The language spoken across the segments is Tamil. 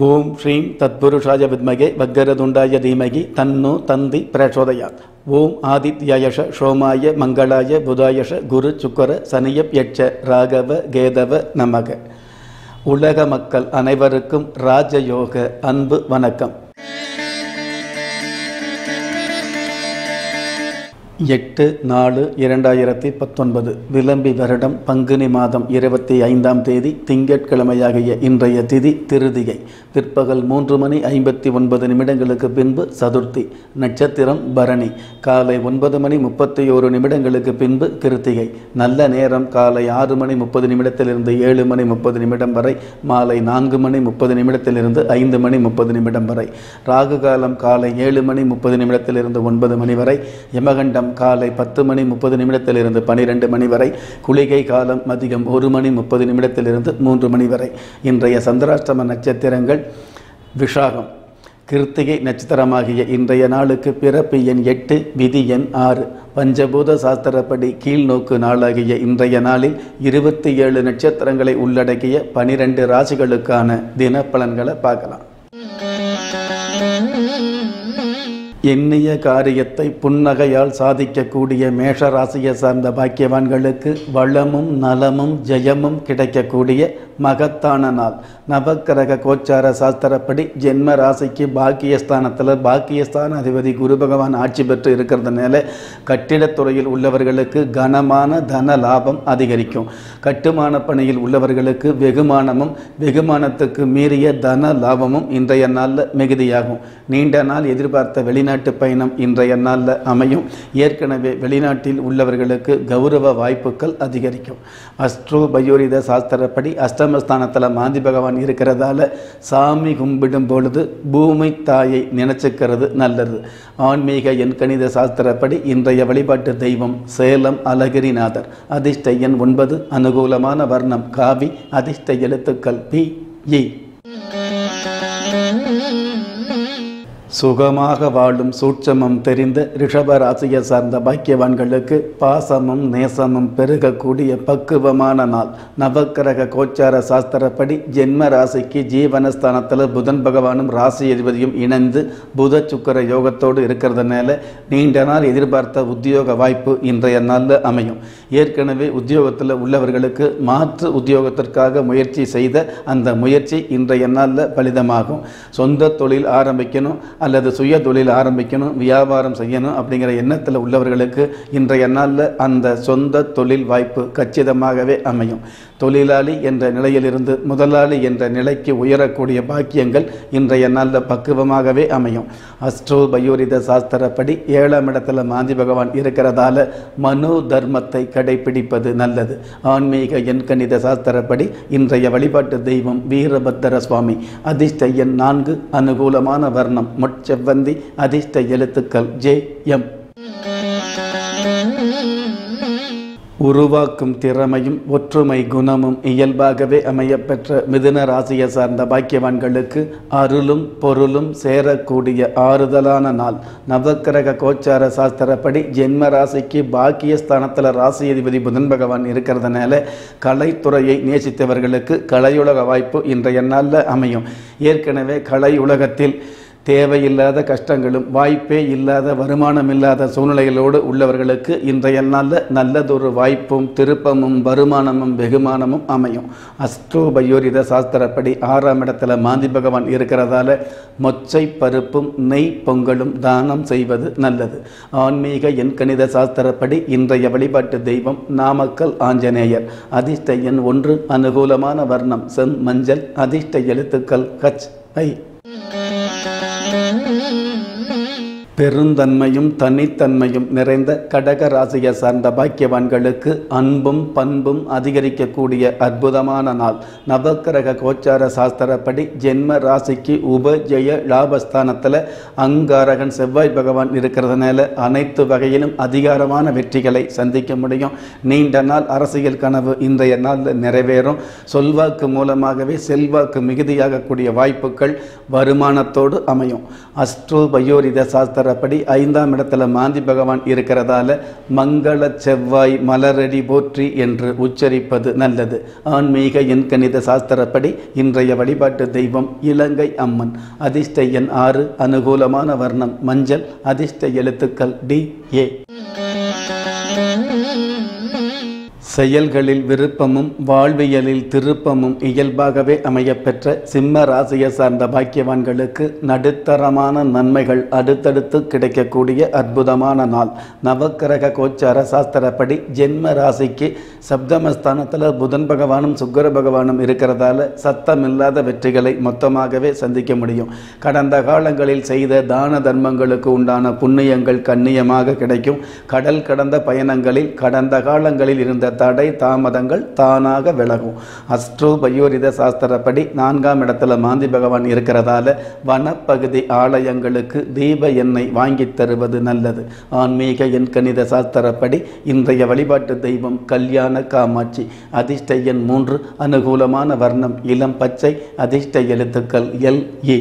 ஓம் ஸ்ரீம் தத்புருஷாய வித்மகே வக்கரதுண்டாய தீமகி தன்னு தந்தி பிரச்சோதயாத் ஓம் ஆதித்யாயஷ சோமாய மங்களாய புதாயஷ குரு சுக்கர சனியப் யட்ச ராகவ கேதவ நமக உலக மக்கள் அனைவருக்கும் ராஜயோக அன்பு வணக்கம் எட்டு நாலு இரண்டாயிரத்தி பத்தொன்பது விளம்பி வருடம் பங்குனி மாதம் இருபத்தி ஐந்தாம் தேதி திங்கட்கிழமையாகிய இன்றைய திதி திருதிகை பிற்பகல் மூன்று மணி ஐம்பத்தி ஒன்பது நிமிடங்களுக்கு பின்பு சதுர்த்தி நட்சத்திரம் பரணி காலை ஒன்பது மணி முப்பத்தி ஓரு நிமிடங்களுக்கு பின்பு கிருத்திகை நல்ல நேரம் காலை ஆறு மணி முப்பது நிமிடத்திலிருந்து ஏழு மணி முப்பது நிமிடம் வரை மாலை நான்கு மணி முப்பது நிமிடத்திலிருந்து ஐந்து மணி முப்பது நிமிடம் வரை ராகு காலம் காலை ஏழு மணி முப்பது நிமிடத்திலிருந்து ஒன்பது மணி வரை யமகண்டம் காலை பத்து மணி முப்பது நிமிடத்திலிருந்து பனிரெண்டு மணி வரை குளிகை காலம் மதியம் ஒரு மணி முப்பது நிமிடத்திலிருந்து மூன்று மணி வரை இன்றைய சந்திராஷ்டம நட்சத்திரங்கள் விஷாகம் கிருத்திகை நட்சத்திரமாகிய இன்றைய நாளுக்கு பிறப்பு எண் எட்டு விதி எண் ஆறு பஞ்சபூத சாஸ்திரப்படி கீழ்நோக்கு நாளாகிய இன்றைய நாளில் இருபத்தி ஏழு நட்சத்திரங்களை உள்ளடக்கிய பனிரெண்டு ராசிகளுக்கான தினப்பலன்களை பார்க்கலாம் எண்ணிய காரியத்தை புன்னகையால் சாதிக்கக்கூடிய மேஷ ராசியை சார்ந்த பாக்கியவான்களுக்கு வளமும் நலமும் ஜெயமும் கிடைக்கக்கூடிய மகத்தான நாள் நவக்கிரக கோச்சார சாஸ்திரப்படி ஜென்ம ராசிக்கு பாக்கியஸ்தானத்தில் பாக்கியஸ்தான அதிபதி குரு பகவான் ஆட்சி பெற்று இருக்கிறதுனால கட்டிடத்துறையில் உள்ளவர்களுக்கு கனமான தன லாபம் அதிகரிக்கும் கட்டுமான பணியில் உள்ளவர்களுக்கு வெகுமானமும் வெகுமானத்துக்கு மீறிய தன லாபமும் இன்றைய நாளில் மிகுதியாகும் நீண்ட நாள் எதிர்பார்த்த வெளிநாட்டு பயணம் இன்றைய நாளில் அமையும் ஏற்கனவே வெளிநாட்டில் உள்ளவர்களுக்கு கௌரவ வாய்ப்புகள் அதிகரிக்கும் அஸ்ட்ரோ பயோரித சாஸ்திரப்படி அஷ்டமஸ்தானத்தில் மாந்தி பகவான் இருக்கிறதால சாமி கும்பிடும் பொழுது பூமி தாயை நினைச்சுக்கிறது நல்லது ஆன்மீக எண் கணித சாஸ்திரப்படி இன்றைய வழிபாட்டு தெய்வம் சேலம் அழகிரிநாதர் அதிர்ஷ்ட எண் ஒன்பது அனுகூலமான வர்ணம் காவி அதிர்ஷ்ட எழுத்துக்கள் பி இ சுகமாக வாழும் சூட்சமம் தெரிந்த ரிஷப ராசியை சார்ந்த பாக்கியவான்களுக்கு பாசமும் நேசமும் பெருகக்கூடிய பக்குவமான நாள் நவக்கிரக கோச்சார சாஸ்திரப்படி ஜென்ம ராசிக்கு ஜீவனஸ்தானத்தில் புதன் பகவானும் ராசி அதிபதியும் இணைந்து புத சுக்கர யோகத்தோடு இருக்கிறதுனால நீண்ட நாள் எதிர்பார்த்த உத்தியோக வாய்ப்பு இன்றைய நாளில் அமையும் ஏற்கனவே உத்தியோகத்தில் உள்ளவர்களுக்கு மாற்று உத்தியோகத்திற்காக முயற்சி செய்த அந்த முயற்சி இன்றைய நாளில் பலிதமாகும் சொந்த தொழில் ஆரம்பிக்கணும் அல்லது சுய தொழில் ஆரம்பிக்கணும் வியாபாரம் செய்யணும் அப்படிங்கிற எண்ணத்தில் உள்ளவர்களுக்கு இன்றைய நாளில் அந்த சொந்த தொழில் வாய்ப்பு கச்சிதமாகவே அமையும் தொழிலாளி என்ற நிலையிலிருந்து முதலாளி என்ற நிலைக்கு உயரக்கூடிய பாக்கியங்கள் இன்றைய நாளில் பக்குவமாகவே அமையும் அஸ்ட்ரோ பயோரித சாஸ்திரப்படி ஏழாம் இடத்துல மாந்தி பகவான் இருக்கிறதால மனு தர்மத்தை கடைபிடிப்பது நல்லது ஆன்மீக எண்கணித சாஸ்திரப்படி இன்றைய வழிபாட்டு தெய்வம் வீரபத்திர சுவாமி அதிர்ஷ்ட எண் நான்கு அனுகூலமான வர்ணம் முட்செவ்வந்தி அதிர்ஷ்ட எழுத்துக்கள் ஜே எம் உருவாக்கும் திறமையும் ஒற்றுமை குணமும் இயல்பாகவே அமையப்பெற்ற மிதுன ராசியை சார்ந்த பாக்கியவான்களுக்கு அருளும் பொருளும் சேரக்கூடிய ஆறுதலான நாள் நவக்கிரக கோச்சார சாஸ்திரப்படி ஜென்ம ராசிக்கு பாக்கியஸ்தானத்தில் ராசி அதிபதி புதன் பகவான் இருக்கிறதுனால கலைத்துறையை நேசித்தவர்களுக்கு கலையுலக வாய்ப்பு இன்றைய நாளில் அமையும் ஏற்கனவே கலை உலகத்தில் தேவையில்லாத கஷ்டங்களும் வாய்ப்பே இல்லாத வருமானம் இல்லாத சூழ்நிலைகளோடு உள்ளவர்களுக்கு இன்றைய நாளில் நல்லதொரு வாய்ப்பும் திருப்பமும் வருமானமும் வெகுமானமும் அமையும் அஸ்ட்ரோபயோரித சாஸ்திரப்படி ஆறாம் இடத்துல மாந்தி பகவான் இருக்கிறதால மொச்சை பருப்பும் நெய் பொங்கலும் தானம் செய்வது நல்லது ஆன்மீக எண் கணித சாஸ்திரப்படி இன்றைய வழிபாட்டு தெய்வம் நாமக்கல் ஆஞ்சநேயர் அதிர்ஷ்ட எண் ஒன்று அனுகூலமான வர்ணம் செம் மஞ்சள் அதிர்ஷ்ட எழுத்துக்கள் ஹச் ஐ பெருந்தன்மையும் தனித்தன்மையும் நிறைந்த கடக ராசியை சார்ந்த பாக்கியவான்களுக்கு அன்பும் பண்பும் அதிகரிக்கக்கூடிய அற்புதமான நாள் நவக்கிரக கோச்சார சாஸ்திரப்படி ஜென்ம ராசிக்கு உபஜெய லாபஸ்தானத்தில் அங்காரகன் செவ்வாய் பகவான் இருக்கிறதுனால அனைத்து வகையிலும் அதிகாரமான வெற்றிகளை சந்திக்க முடியும் நீண்ட நாள் அரசியல் கனவு இன்றைய நாளில் நிறைவேறும் சொல்வாக்கு மூலமாகவே செல்வாக்கு மிகுதியாகக்கூடிய வாய்ப்புகள் வருமானத்தோடு அமையும் அஸ்ட்ரோ பயோரித சாஸ்திர சாஸ்திரப்படி ஐந்தாம் இடத்துல மாந்தி பகவான் இருக்கிறதால மங்கள செவ்வாய் மலரடி போற்றி என்று உச்சரிப்பது நல்லது ஆன்மீக எண்கணித சாஸ்திரப்படி இன்றைய வழிபாட்டு தெய்வம் இலங்கை அம்மன் அதிர்ஷ்ட எண் ஆறு அனுகூலமான வர்ணம் மஞ்சள் அதிர்ஷ்ட எழுத்துக்கள் டி ஏ செயல்களில் விருப்பமும் வாழ்வியலில் திருப்பமும் இயல்பாகவே அமையப்பெற்ற சிம்ம ராசியை சார்ந்த பாக்கியவான்களுக்கு நடுத்தரமான நன்மைகள் அடுத்தடுத்து கிடைக்கக்கூடிய அற்புதமான நாள் நவக்கிரக கோச்சார சாஸ்திரப்படி ஜென்ம ராசிக்கு சப்தமஸ்தானத்தில் புதன் பகவானும் சுக்கர பகவானும் இருக்கிறதால சத்தமில்லாத வெற்றிகளை மொத்தமாகவே சந்திக்க முடியும் கடந்த காலங்களில் செய்த தான தர்மங்களுக்கு உண்டான புண்ணியங்கள் கண்ணியமாக கிடைக்கும் கடல் கடந்த பயணங்களில் கடந்த காலங்களில் இருந்த தடை தாமதங்கள் தானாக விலகும் அஸ்ட்ரோ பயோரித சாஸ்திரப்படி நான்காம் இடத்துல மாந்தி பகவான் இருக்கிறதால வனப்பகுதி ஆலயங்களுக்கு தீப எண்ணெய் வாங்கித் தருவது நல்லது ஆன்மீக எண்கணித சாஸ்திரப்படி இன்றைய வழிபாட்டு தெய்வம் கல்யாண காமாட்சி அதிர்ஷ்ட எண் மூன்று அனுகூலமான வர்ணம் இளம் பச்சை அதிர்ஷ்ட எழுத்துக்கள் எல் ஏ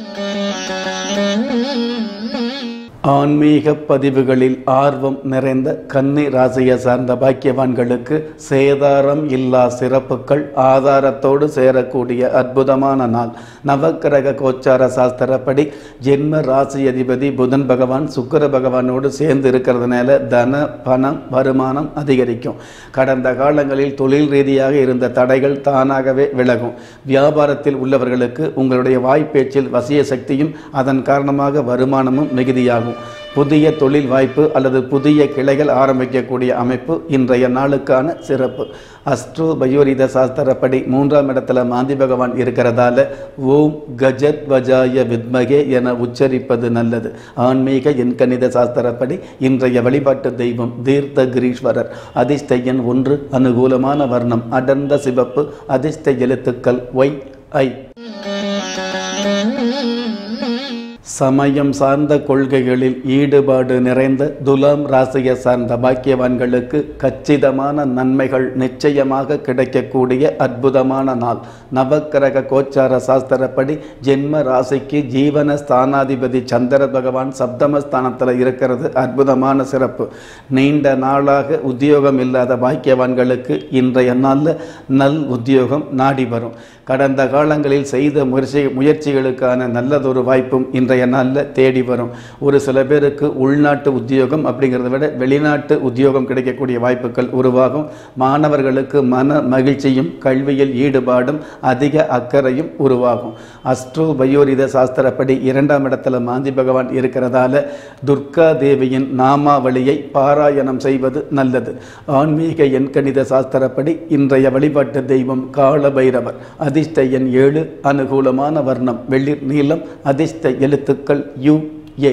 ஆன்மீக பதிவுகளில் ஆர்வம் நிறைந்த கன்னி ராசியை சார்ந்த பாக்கியவான்களுக்கு சேதாரம் இல்லா சிறப்புகள் ஆதாரத்தோடு சேரக்கூடிய அற்புதமான நாள் நவக்கிரக கோச்சார சாஸ்திரப்படி ஜென்ம ராசி அதிபதி புதன் பகவான் சுக்கர பகவானோடு சேர்ந்து இருக்கிறதுனால தன பணம் வருமானம் அதிகரிக்கும் கடந்த காலங்களில் தொழில் ரீதியாக இருந்த தடைகள் தானாகவே விலகும் வியாபாரத்தில் உள்ளவர்களுக்கு உங்களுடைய வாய்ப்பேச்சில் வசிய சக்தியும் அதன் காரணமாக வருமானமும் மிகுதியாகும் புதிய தொழில் வாய்ப்பு அல்லது புதிய கிளைகள் ஆரம்பிக்கக்கூடிய அமைப்பு இன்றைய நாளுக்கான சிறப்பு அஸ்ட்ரோ பயோரித சாஸ்திரப்படி மூன்றாம் இடத்துல மாந்தி பகவான் இருக்கிறதால ஓம் கஜத் வஜாய வித்மகே என உச்சரிப்பது நல்லது ஆன்மீக எண்கணித சாஸ்திரப்படி இன்றைய வழிபாட்டு தெய்வம் தீர்த்த கிரீஸ்வரர் அதிர்ஷ்ட எண் ஒன்று அனுகூலமான வர்ணம் அடர்ந்த சிவப்பு அதிர்ஷ்ட எழுத்துக்கள் ஒய் ஐ சமயம் சார்ந்த கொள்கைகளில் ஈடுபாடு நிறைந்த துலாம் ராசியை சார்ந்த பாக்கியவான்களுக்கு கச்சிதமான நன்மைகள் நிச்சயமாக கிடைக்கக்கூடிய அற்புதமான நாள் நவக்கிரக கோச்சார சாஸ்திரப்படி ஜென்ம ராசிக்கு ஜீவன ஸ்தானாதிபதி சந்திர பகவான் சப்தமஸ்தானத்தில் இருக்கிறது அற்புதமான சிறப்பு நீண்ட நாளாக உத்தியோகம் இல்லாத பாக்கியவான்களுக்கு இன்றைய நாளில் நல் உத்தியோகம் நாடி வரும் கடந்த காலங்களில் செய்த முயற்சி முயற்சிகளுக்கான நல்லதொரு வாய்ப்பும் இன்றைய நாளில் தேடி வரும் ஒரு சில பேருக்கு உள்நாட்டு உத்தியோகம் அப்படிங்கிறத விட வெளிநாட்டு உத்தியோகம் கிடைக்கக்கூடிய வாய்ப்புகள் உருவாகும் மாணவர்களுக்கு மன மகிழ்ச்சியும் கல்வியில் ஈடுபாடும் அதிக அக்கறையும் உருவாகும் அஸ்ட்ரோ பயோரித சாஸ்திரப்படி இரண்டாம் இடத்துல மாந்தி பகவான் இருக்கிறதால துர்கா தேவியின் நாமாவளியை பாராயணம் செய்வது நல்லது ஆன்மீக எண்கணித சாஸ்திரப்படி இன்றைய வழிபாட்டு தெய்வம் கால பைரவர் அதிர்ஷ்ட எண் ஏழு அனுகூலமான வர்ணம் வெளிர் நீளம் அதிர்ஷ்ட எழுத்துக்கள் யு ஏ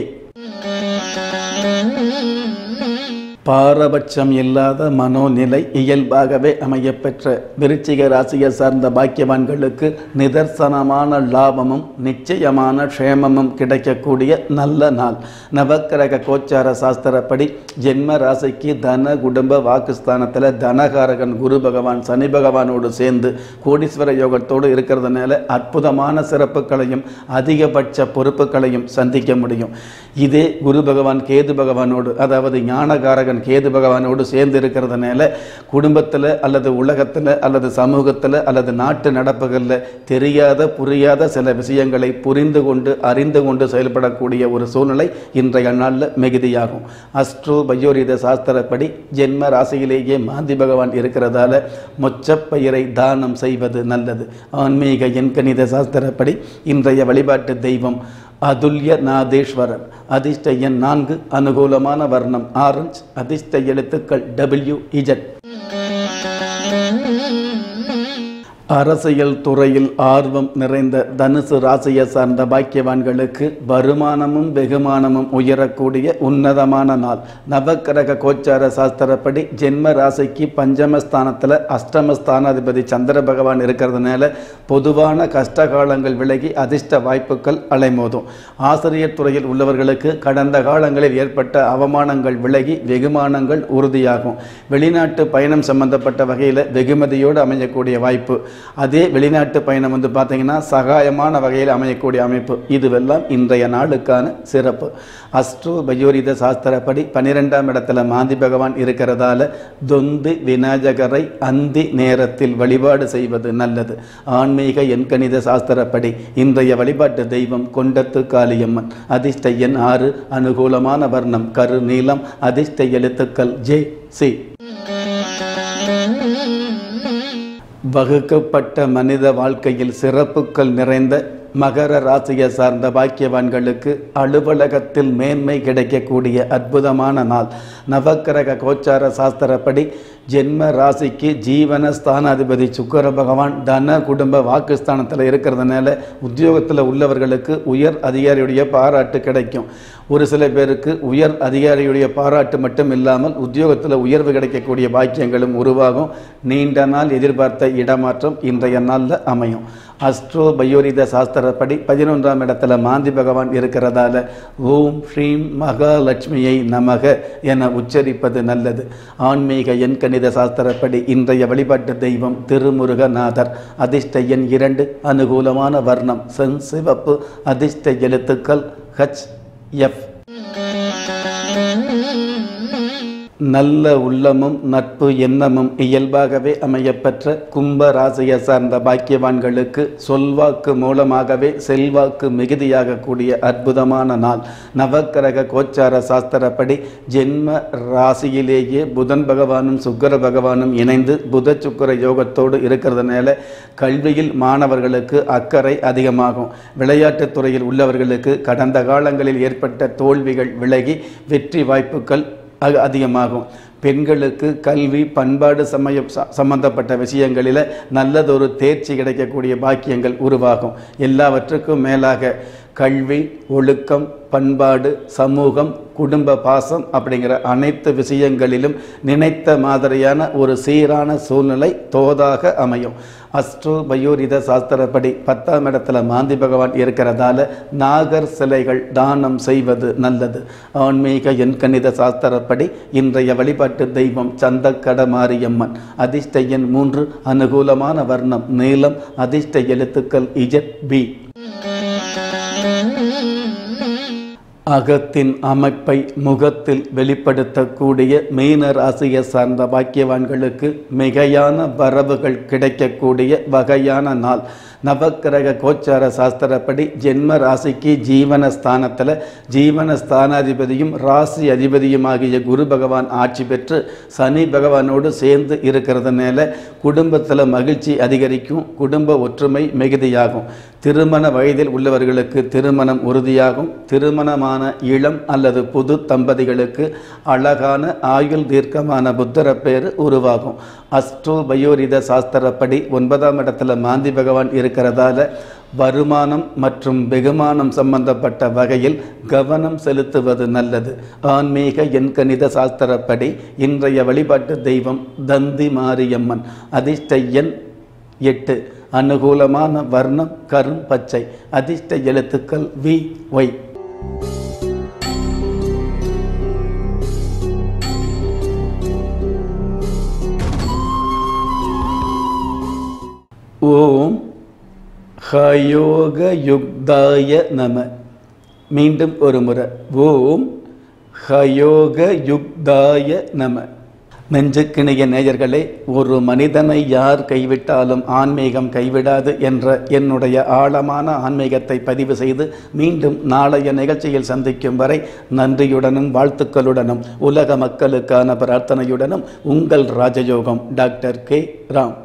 பாரபட்சம் இல்லாத மனோநிலை இயல்பாகவே அமையப்பெற்ற விருச்சிக ராசியை சார்ந்த பாக்கியவான்களுக்கு நிதர்சனமான லாபமும் நிச்சயமான க்ஷேமமும் கிடைக்கக்கூடிய நல்ல நாள் நவக்கிரக கோச்சார சாஸ்திரப்படி ஜென்ம ராசிக்கு தன குடும்ப வாக்குஸ்தானத்தில் தனகாரகன் குரு பகவான் சனி பகவானோடு சேர்ந்து கோடீஸ்வர யோகத்தோடு இருக்கிறதுனால அற்புதமான சிறப்புகளையும் அதிகபட்ச பொறுப்புகளையும் சந்திக்க முடியும் இதே குரு பகவான் கேது பகவானோடு அதாவது ஞானகாரகன் கேது பகவானோடு சேர்ந்து இருக்கிறதுனால குடும்பத்தில் அல்லது உலகத்தில் அல்லது சமூகத்தில் அல்லது நாட்டு நடப்புகளில் தெரியாத புரியாத சில விஷயங்களை புரிந்து கொண்டு அறிந்து கொண்டு செயல்படக்கூடிய ஒரு சூழ்நிலை இன்றைய நாளில் மிகுதியாகும் அஸ்ட்ரோ பயோரித சாஸ்திரப்படி ஜென்ம ராசியிலேயே மாந்தி பகவான் இருக்கிறதால மொச்சப்பயிரை தானம் செய்வது நல்லது ஆன்மீக எண்கணித சாஸ்திரப்படி இன்றைய வழிபாட்டு தெய்வம் அதுல்ய நாதேஸ்வரன் அதிர்ஷ்ட எண் நான்கு அனுகூலமான வர்ணம் ஆரஞ்ச் அதிர்ஷ்ட எழுத்துக்கள் டபிள்யூ இஜட் அரசியல் துறையில் ஆர்வம் நிறைந்த தனுசு ராசியை சார்ந்த பாக்கியவான்களுக்கு வருமானமும் வெகுமானமும் உயரக்கூடிய உன்னதமான நாள் நவக்கிரக கோச்சார சாஸ்திரப்படி ஜென்ம ராசிக்கு பஞ்சமஸ்தானத்தில் அஷ்டமஸ்தானாதிபதி சந்திர பகவான் இருக்கிறதுனால பொதுவான கஷ்ட காலங்கள் விலகி அதிர்ஷ்ட வாய்ப்புகள் அலைமோதும் ஆசிரியர் துறையில் உள்ளவர்களுக்கு கடந்த காலங்களில் ஏற்பட்ட அவமானங்கள் விலகி வெகுமானங்கள் உறுதியாகும் வெளிநாட்டு பயணம் சம்பந்தப்பட்ட வகையில் வெகுமதியோடு அமையக்கூடிய வாய்ப்பு அதே வெளிநாட்டு பயணம் வந்து பார்த்தீங்கன்னா சகாயமான வகையில் அமையக்கூடிய அமைப்பு இதுவெல்லாம் இன்றைய நாளுக்கான சிறப்பு அஸ்ட்ரோ பயோரித சாஸ்திரப்படி பன்னிரெண்டாம் இடத்துல மாந்தி பகவான் இருக்கிறதால தொந்து விநாயகரை அந்தி நேரத்தில் வழிபாடு செய்வது நல்லது ஆன்மீக எண்கணித சாஸ்திரப்படி இன்றைய வழிபாட்டு தெய்வம் கொண்டத்து காளியம்மன் அதிர்ஷ்ட எண் ஆறு அனுகூலமான வர்ணம் கரு நீளம் அதிர்ஷ்ட எழுத்துக்கள் ஜே சி வகுக்கப்பட்ட மனித வாழ்க்கையில் சிறப்புகள் நிறைந்த மகர ராசியை சார்ந்த பாக்கியவான்களுக்கு அலுவலகத்தில் மேன்மை கிடைக்கக்கூடிய அற்புதமான நாள் நவக்கிரக கோச்சார சாஸ்திரப்படி ஜென்ம ராசிக்கு ஜீவன ஸ்தானாதிபதி சுக்கர பகவான் தன குடும்ப வாக்குஸ்தானத்தில் இருக்கிறதுனால உத்தியோகத்தில் உள்ளவர்களுக்கு உயர் அதிகாரியுடைய பாராட்டு கிடைக்கும் ஒரு சில பேருக்கு உயர் அதிகாரியுடைய பாராட்டு மட்டும் இல்லாமல் உத்தியோகத்தில் உயர்வு கிடைக்கக்கூடிய பாக்கியங்களும் உருவாகும் நீண்ட நாள் எதிர்பார்த்த இடமாற்றம் இன்றைய நாளில் அமையும் அஸ்ட்ரோ பயோரித சாஸ்திரப்படி பதினொன்றாம் இடத்துல மாந்தி பகவான் இருக்கிறதால ஓம் ஸ்ரீம் மகாலட்சுமியை நமக என உச்சரிப்பது நல்லது ஆன்மீக எண்கணித சாஸ்திரப்படி இன்றைய வழிபாட்டு தெய்வம் திருமுருகநாதர் அதிர்ஷ்ட எண் இரண்டு அனுகூலமான வர்ணம் சென் சிவப்பு அதிர்ஷ்ட எழுத்துக்கள் ஹச் எஃப் நல்ல உள்ளமும் நட்பு எண்ணமும் இயல்பாகவே அமையப்பெற்ற கும்ப ராசியை சார்ந்த பாக்கியவான்களுக்கு சொல்வாக்கு மூலமாகவே செல்வாக்கு மிகுதியாகக்கூடிய அற்புதமான நாள் நவக்கிரக கோச்சார சாஸ்திரப்படி ஜென்ம ராசியிலேயே புதன் பகவானும் சுக்கர பகவானும் இணைந்து புத சுக்கர யோகத்தோடு இருக்கிறதுனால கல்வியில் மாணவர்களுக்கு அக்கறை அதிகமாகும் விளையாட்டுத் துறையில் உள்ளவர்களுக்கு கடந்த காலங்களில் ஏற்பட்ட தோல்விகள் விலகி வெற்றி வாய்ப்புகள் அ- அதிகமாகும் பெண்களுக்கு கல்வி பண்பாடு சமயம் ச- சம்பந்தப்பட்ட விஷயங்களில் நல்லதொரு தேர்ச்சி கிடைக்கக்கூடிய பாக்கியங்கள் உருவாகும் எல்லாவற்றுக்கும் மேலாக கல்வி ஒழுக்கம் பண்பாடு சமூகம் குடும்ப பாசம் அப்படிங்கிற அனைத்து விஷயங்களிலும் நினைத்த மாதிரியான ஒரு சீரான சூழ்நிலை தோதாக அமையும் அஸ்ட்ரோ பயோரித சாஸ்திரப்படி பத்தாம் இடத்துல மாந்தி பகவான் இருக்கிறதால நாகர் சிலைகள் தானம் செய்வது நல்லது ஆன்மீக எண்கணித சாஸ்திரப்படி இன்றைய வழிபாட்டு தெய்வம் சந்தக்கட மாரியம்மன் அதிர்ஷ்ட எண் மூன்று அனுகூலமான வர்ணம் நீலம் அதிர்ஷ்ட எழுத்துக்கள் இஜட் பி அகத்தின் அமைப்பை முகத்தில் வெளிப்படுத்தக்கூடிய மீன ராசியை சார்ந்த பாக்கியவான்களுக்கு மிகையான வரவுகள் கிடைக்கக்கூடிய வகையான நாள் நவக்கிரக கோச்சார சாஸ்திரப்படி ஜென்ம ராசிக்கு ஜீவன ஸ்தானத்தில் ஜீவன ஸ்தானாதிபதியும் ராசி அதிபதியுமாகிய குரு பகவான் ஆட்சி பெற்று சனி பகவானோடு சேர்ந்து இருக்கிறதுனால குடும்பத்தில் மகிழ்ச்சி அதிகரிக்கும் குடும்ப ஒற்றுமை மிகுதியாகும் திருமண வயதில் உள்ளவர்களுக்கு திருமணம் உறுதியாகும் திருமணமான இளம் அல்லது புது தம்பதிகளுக்கு அழகான ஆயுள் தீர்க்கமான புத்தர பேர் உருவாகும் அஸ்ட்ரோ பயோரித சாஸ்திரப்படி ஒன்பதாம் இடத்துல மாந்தி பகவான் இருக்கிறதால வருமானம் மற்றும் வெகுமானம் சம்பந்தப்பட்ட வகையில் கவனம் செலுத்துவது நல்லது ஆன்மீக எண்கணித சாஸ்திரப்படி இன்றைய வழிபாட்டு தெய்வம் தந்தி மாரியம்மன் அதிர்ஷ்ட எண் எட்டு அனுகூலமான வர்ணம் கரும் பச்சை அதிர்ஷ்ட எழுத்துக்கள் வி ஒய் ஓம் ஹயோக யுக்தாய நம மீண்டும் ஒரு முறை ஓம் ஹயோக யுக்தாய நம நெஞ்சுக்கிணைய நேயர்களே ஒரு மனிதனை யார் கைவிட்டாலும் ஆன்மீகம் கைவிடாது என்ற என்னுடைய ஆழமான ஆன்மீகத்தை பதிவு செய்து மீண்டும் நாளைய நிகழ்ச்சியில் சந்திக்கும் வரை நன்றியுடனும் வாழ்த்துக்களுடனும் உலக மக்களுக்கான பிரார்த்தனையுடனும் உங்கள் ராஜயோகம் டாக்டர் கே ராம்